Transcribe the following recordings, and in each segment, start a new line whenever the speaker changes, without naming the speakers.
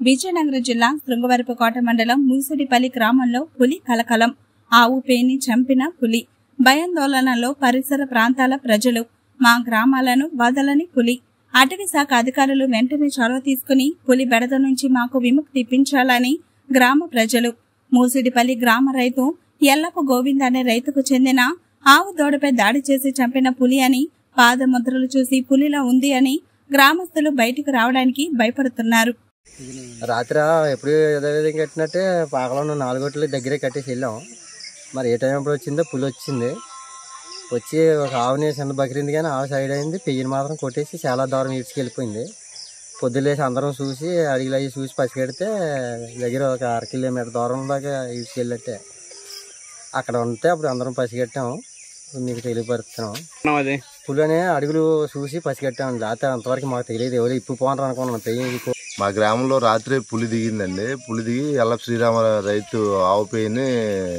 విజయనగరం జిల్లా శృంగవరపుకోట మండలం మూసిడిపల్లి గ్రామంలో పులి కలకలం ఆవు పేని చంపిన పులి భయాందోళనలో పరిసర ప్రాంతాల ప్రజలు మా గ్రామాలను వదలని పులి అటవీ శాఖ అధికారులు వెంటనే చొరవ తీసుకుని పులి బెడద నుంచి మాకు విముక్తి ఇప్పించాలని గ్రామ ప్రజలు మూసిడిపల్లి గ్రామ రైతు ఎల్లప్ప గోవింద్ అనే రైతుకు చెందిన ఆవు దూడపై దాడి చేసి చంపిన పులి అని పాదముద్రలు చూసి పులిలా ఉంది అని గ్రామస్తులు బయటికి రావడానికి భయపడుతున్నారు
రాత్రి ఎప్పుడు యథావిధంగా కట్టినట్టే పాకలో నాలుగోట్ల దగ్గరే కట్టేసి వెళ్ళాం మరి ఏ టైం అప్పుడు వచ్చిందో పులి వచ్చింది వచ్చి ఒక ఆవుని చిన్న బకిరింది కానీ ఆవు సైడ్ అయింది పెయ్యిని మాత్రం కొట్టేసి చాలా దూరం ఈడ్చుకెళ్ళిపోయింది పొద్దులేసి అందరం చూసి అడిగిలు అవి చూసి పసిగడితే దగ్గర ఒక అర కిలోమీటర్ దూరం దాకా ఈడ్చుకెళ్ళట్టే అక్కడ ఉంటే అప్పుడు అందరం పసిగట్టాము మీకు తెలియపరుస్తున్నాం
అది
పులి అనే అడుగులు చూసి పసిగట్టాము లేకపోతే అంతవరకు మాకు తెలియదు ఎవరు ఇప్పు పోనరు అనుకున్నాం పెయ్యి
మా గ్రామంలో రాత్రి పులి దిగిందండి పులి దిగి ఎల్ల శ్రీరామ రైతు ఆవు పేయిని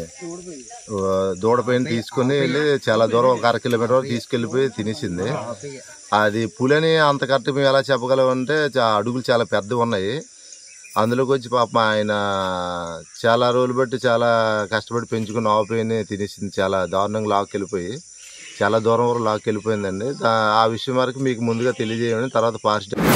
దూడపైన తీసుకుని వెళ్ళి చాలా దూరం ఒక అర కిలోమీటర్ వరకు తీసుకెళ్లిపోయి తినేసింది అది పులిని అంత కరెక్ట్ మేము ఎలా చెప్పగలం అంటే చా- అడుగులు చాలా పెద్దవి ఉన్నాయి అందులోకి వచ్చి పాపం ఆయన చాలా రోజులు బట్టి చాలా కష్టపడి పెంచుకున్న ఆవు పేయిని తినేసింది చాలా దారుణంగా లాక్కెళ్ళిపోయి చాలా దూరం వరకు లాక్కెళ్ళిపోయిందండి దా- ఆ విషయం వరకు మీకు ముందుగా తెలియజేయండి తర్వాత ఫాస్ట్